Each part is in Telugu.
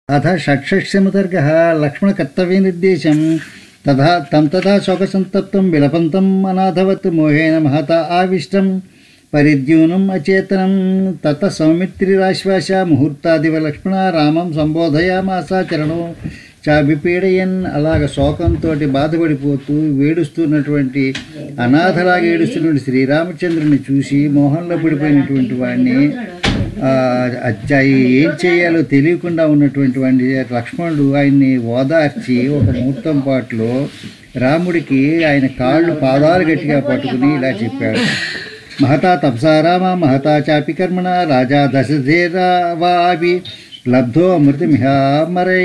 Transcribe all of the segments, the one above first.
అథ షట్షష్యముతర్గः లక్ష్మణకర్తవ్యనిర్దేశం తథా తం తథా శోకసంతప్తం విలపంతం అనాథవత్ మోహేన మహత ఆవిష్టం పరిద్యూనం అచేతనం తత సౌమిత్రిరాశ్వాస ముహూర్తాదివ లక్ష్మణ రామం సంబోధయామాస చరణం చాభిపీడయన్ అలాగ శోకంతో బాధపడిపోతూ వేడుస్తున్నటువంటి అనాథలాగా ఏడుస్తున్నటువంటి శ్రీరామచంద్రుని చూసి మోహంలో పడిపోయినటువంటి వాడిని ఆ, అచ్చాయి ఏం చేయాలో తెలియకుండా ఉన్నటువంటి వాడిని లక్ష్మణుడు ఆయన్ని ఓదార్చి ఒక ముహూర్తం పాటులో రాముడికి ఆయన కాళ్ళు పాదాలు గట్టిగా పట్టుకుని ఇలా చెప్పాడు మహతా తపసారామ మహతా చాపి కర్మణ రాజా దశధేరావాపి లబ్ధో అమృతమిహామరై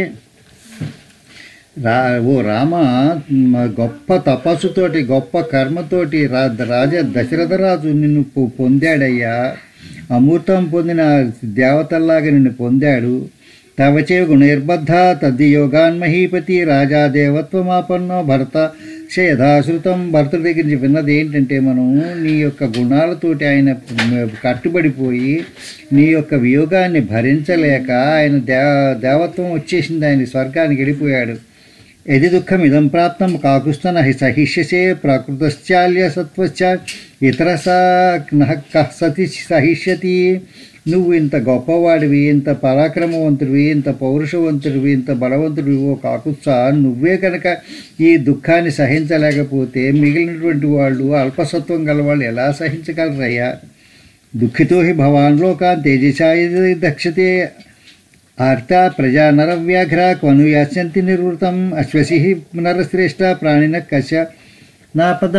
రా ఓ రామ మ గొప్ప తపస్సుతోటి గొప్ప కర్మతోటి రా రాజ దశరథరాజు నిన్ను పొ- పొందాడయ్యా అమృతం పొందిన దేవతల్లాగా నిన్ను పొందాడు తవచే గుణైర్బద్ధ తద్యోగాన్మహీపతి రాజా దేవత్వమాపన్నో భర్త యథాశ్రుతం భర్తల దగ్గర నుంచి విన్నది ఏంటంటే మనం నీ యొక్క గుణాలతోటి ఆయన కట్టుబడిపోయి నీ యొక్క వియోగాన్ని భరించలేక ఆయన దే దేవత్వం వచ్చేసింది ఆయన స్వర్గానికి వెళ్ళిపోయాడు యది దుఃఖం ఇదం ప్రాప్తం కాకుస్తన సహిష్యసే ప్రాకృతశ్చాల్య సత్వశ్చ ఇతర కః సతి సహిష్యతి నువ్వు ఇంత గొప్పవాడివి ఇంత పరాక్రమవంతుడివి ఇంత పౌరుషవంతుడివి ఇంత బలవంతుడివి ఓ కాకుత్స నువ్వే కనుక ఈ దుఃఖాన్ని సహించలేకపోతే మిగిలినటువంటి వాళ్ళు అల్పసత్వం గల వాళ్ళు ఎలా సహించగలరయ్యా దుఃఖితో హి భవాన్ లోకాన్ తేజసాయ దక్షతే ఆర్త ప్రజా నరవ్యాఘ్ర క్వను యాస్యంతి నివృతం అశ్వసి నరశ్రేష్ఠ ప్రాణిన కశ నాపద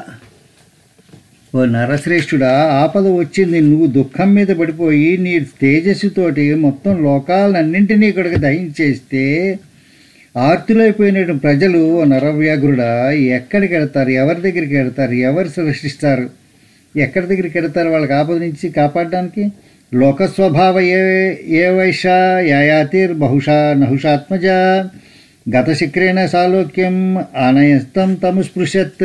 ఓ నరశ్రేష్ఠుడా ఆపద వచ్చింది నువ్వు దుఃఖం మీద పడిపోయి నీ తేజస్సుతోటి మొత్తం లోకాలన్నింటినీ ఇక్కడికి దహించేస్తే ఆర్తులైపోయిన ప్రజలు ఓ నరవ్యాఘ్రుడా ఎక్కడికి వెడతారు ఎవరి దగ్గరికి వెడతారు ఎవరు సృష్టిస్తారు ఎక్కడి దగ్గరికి వెడతారు వాళ్ళకి ఆపద నుంచి కాపాడడానికి లోకస్వభావ ఏ ఏ వైష యాయాతిర్ బహుశా నహుషాత్మజ గతశిక్రేణ సాలోక్యం ఆనయస్తం తము స్పృశత్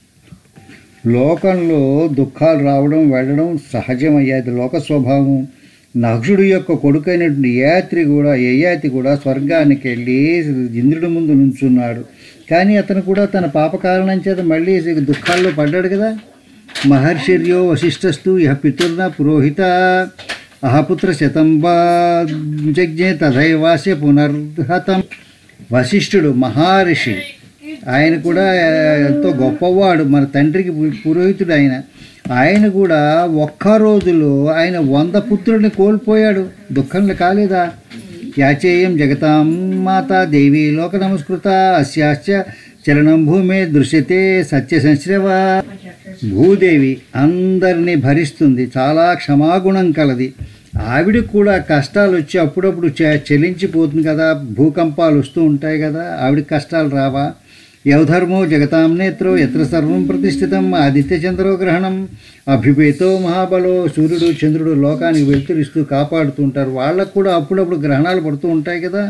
లోకంలో దుఃఖాలు రావడం వెళ్ళడం సహజమయ్యాది లోక స్వభావం నహుషుడు యొక్క కొడుకైనటువంటి యాత్రి కూడా యయాతి కూడా స్వర్గానికి వెళ్ళి ఇంద్రుడి ముందు నుంచున్నాడు కానీ అతను కూడా తన పాప కారణం చేత మళ్ళీ దుఃఖాల్లో పడ్డాడు కదా మహర్షిర్యో వశిష్ఠస్తు ఇహ పితుర్న పురోహిత అహపుత్ర శతంబా జజ్ఞే తథైవాస్య పునర్హతం వశిష్ఠుడు మహర్షి ఆయన కూడా ఎంతో గొప్పవాడు మన తండ్రికి పు- పురోహితుడు ఆయన ఆయన కూడా ఒక్క రోజులో ఆయన వంద పుత్రుల్ని కోల్పోయాడు దుఃఖంలో కాలేదా యాచేయం జగతాం మాత దేవి లోక నమస్కృత అస్యాశ్చ చరణం భూమే దృశ్యతే సత్య సంశ్రవ భూదేవి అందరినీ భరిస్తుంది చాలా క్షమాగుణం కలది ఆవిడకి కూడా కష్టాలు వచ్చి అప్పుడప్పుడు చె- చెలించిపోతుంది కదా భూకంపాలు వస్తూ ఉంటాయి కదా ఆవిడకి కష్టాలు రావా యవధర్మో జగతాం నేత్రో ఎత్ర సర్వం ప్రతిష్ఠితం ఆదిత్య చంద్రో గ్రహణం అభ్యుపేతో మహాబలో సూర్యుడు చంద్రుడు లోకానికి వెలుతురిస్తూ కాపాడుతూ ఉంటారు వాళ్ళకు కూడా అప్పుడప్పుడు గ్రహణాలు పడుతూ ఉంటాయి కదా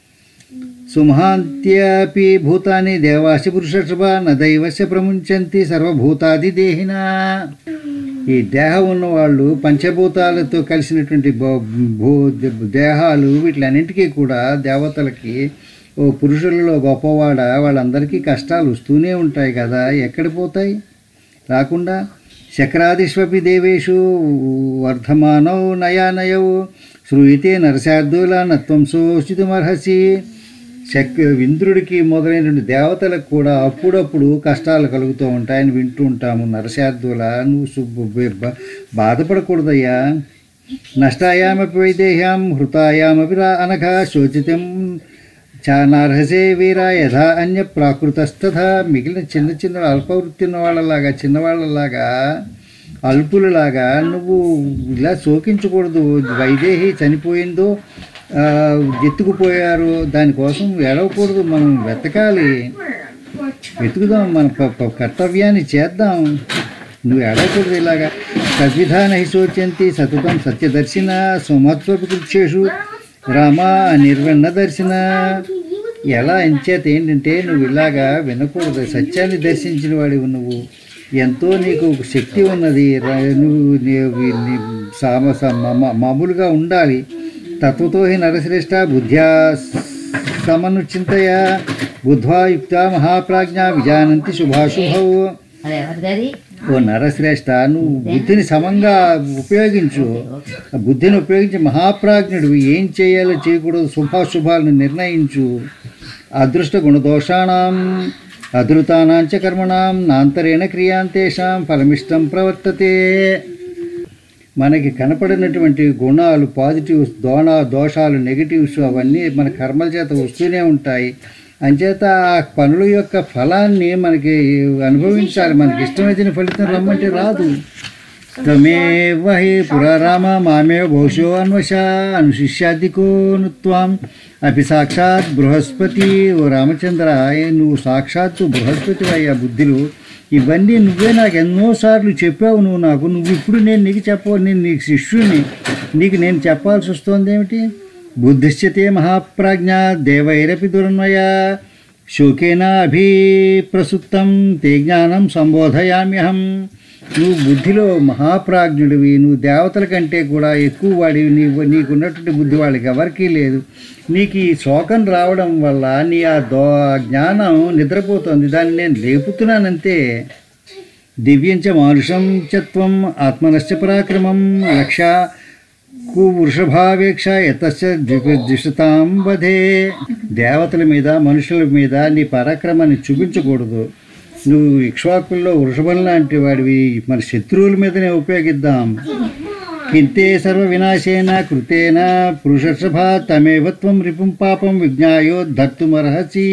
సుమహాంత్యాపి భూతాని దేవాసి పురుషర్షభ నదైవస్య ప్రముంచంతి సర్వభూతాదిదేహిన ఈ దేహం ఉన్న వాళ్ళు పంచభూతాలతో కలిసినటువంటి భూ- భూ దేహాలు వీటిలన్నింటికీ కూడా దేవతలకి ఓ పురుషులలో గొప్పవాడ వాళ్ళందరికీ కష్టాలు వస్తూనే ఉంటాయి కదా ఎక్కడ పోతాయి రాకుండా శక్రాదిష్వపి దేవేషు వర్ధమానౌ నయానయౌ శ్రూయితే నరశార్దూల నత్వం శోషితుమర్హసి శక్ ఇంద్రుడికి మొదలైనటువంటి దేవతలకు కూడా అప్పుడప్పుడు కష్టాలు కలుగుతూ ఉంటాయని వింటూ ఉంటాము నరశార్దుల నువ్వు సుబ్బు బ- బాధపడకూడదయ్యా నష్టాయామపి వైదేహ్యాం హృతాయామపి రా అనఘ శోచితం చానార్హసే వీర యథా అన్య ప్రాకృతస్తథా మిగిలిన చిన్న చిన్న అల్పవృత్తి ఉన్న వాళ్ళలాగా చిన్నవాళ్ళలాగా అల్పులలాగా నువ్వు ఇలా శోకించకూడదు వైదేహి చనిపోయిందో ఆ, ఎత్తుకుపోయారు దానికోసం ఏడవకూడదు మనం వెతకాలి వెతుకుదాం మన ప- ప- కర్తవ్యాన్ని చేద్దాం నువ్వు ఏడవకూడదు ఇలాగా తద్విధాన హి శోచ్యంతి సతతం సత్యదర్శిన సుమత్వపు కృత్యేషు రామ నిర్వణ దర్శన ఎలా ఎంచేత ఏంటంటే నువ్వు ఇలాగా వినకూడదు సత్యాన్ని దర్శించిన వాడివి నువ్వు ఎంతో నీకు శక్తి ఉన్నది ర- నువ్వు నీ- నీ సామ సా- మా- మామూలుగా ఉండాలి తత్వతో హి నరశ్రేష్ట బుద్ధ్యా సమనుచింతయ బుద్ధ్వా యుక్త మహాప్రాజ్ఞ విజానంతి శుభాశుభౌ అది ఎవరిది ఓ నరశ్రేష్ట నువ్వు బుద్ధిని సమంగా ఉపయోగించు ఆ బుద్ధిని ఉపయోగించి మహాప్రాజ్ఞుడు ఏం చేయాలో చేయకూడదు శుభాశుభాలను నిర్ణయించు అదృష్ట గుణదోషాణం అధృతానాంచ కర్మణాం నాంతరేణ క్రియాంతేషాం ఫలమిష్టం ప్రవర్తతే మనకి కనపడినటువంటి గుణాలు పాజిటివ్స్ దోణ దోషాలు నెగిటివ్స్ అవన్నీ మన కర్మల చేత వస్తూనే ఉంటాయి అంచేత ఆ పనుల యొక్క ఫలాన్ని మనకి అనుభవించాలి మనకి ఇష్టమైన ఫలితం రమ్మంటే రాదు త్వమేవ హి పురారామ మామేవ భవిష్యో అన్వశ అనుశిష్యాదికో నుత్వాం అపి సాక్షాత్ బృహస్పతి ఓ రామచంద్ర ఏ నువ్వు సాక్షాత్తు బృహస్పతి అయ్యా బుద్ధులు ఇవన్నీ నువ్వే నాకు ఎన్నోసార్లు చెప్పావు నువ్వు నాకు నువ్వు ఇప్పుడు నేను నీకు చెప్పవు నేను నీకు శిష్యుని నీకు నేను చెప్పాల్సి వస్తుంది ఏమిటి బుద్ధిశ్చతే మహాప్రాజ్ఞ దేవైరపి దురన్వయ శోకేన అభిప్రసుప్తం తే జ్ఞానం సంబోధయామ్యహం నువ్వు బుద్ధిలో మహాప్రాజ్ఞుడివి నువ్వు దేవతల కంటే కూడా ఎక్కువ వాడివి నీవు నీకున్నటువంటి బుద్ధి వాళ్ళకి ఎవరికీ లేదు నీకు ఈ శోకం రావడం వల్ల నీ ఆ దో జ్ఞానం నిద్రపోతుంది దాన్ని నేను లేపుతున్నానంతే దివ్యంచ మానుషం చత్వం ఆత్మనశ్చ పరాక్రమం లక్ష కు వృషభావేక్ష యతస్య దిశతాం వధే దేవతల మీద మనుషుల మీద నీ పరాక్రమాన్ని చూపించకూడదు నువ్వు ఇక్ష్వాకుల్లో వృషభం లాంటి వాడివి మన శత్రువుల మీదనే ఉపయోగిద్దాం కింతే సర్వ వినాశేన కృతేన పురుషర్షభ తమేవత్వం రిపుం పాపం విజ్ఞాయో ధర్తుమర్హసి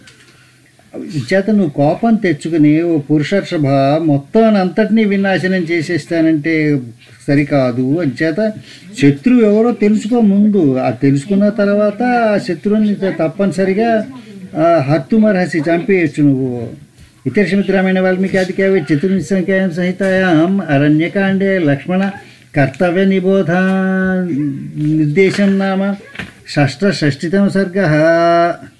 చేత నువ్వు కోపం తెచ్చుకుని ఓ పురుషర్షభ మొత్తం అంతటినీ వినాశనం చేసేస్తానంటే సరికాదు అంచేత శత్రువు ఎవరో తెలుసుకో ముందు ఆ తెలుసుకున్న తర్వాత ఆ శత్రువుని తప్పనిసరిగా ఆ, హర్తుమర్హసి చంపేయచ్చు నువ్వు ఇతరమిత్రమైన వాల్మీకి అధికారి చతుర్వింశంఖ్యాం సంహితాయాం అరణ్యకాండే లక్ష్మణ కర్తవ్య నిబోధ నిర్దేశం నామ షష్ట షష్టితమ సర్గ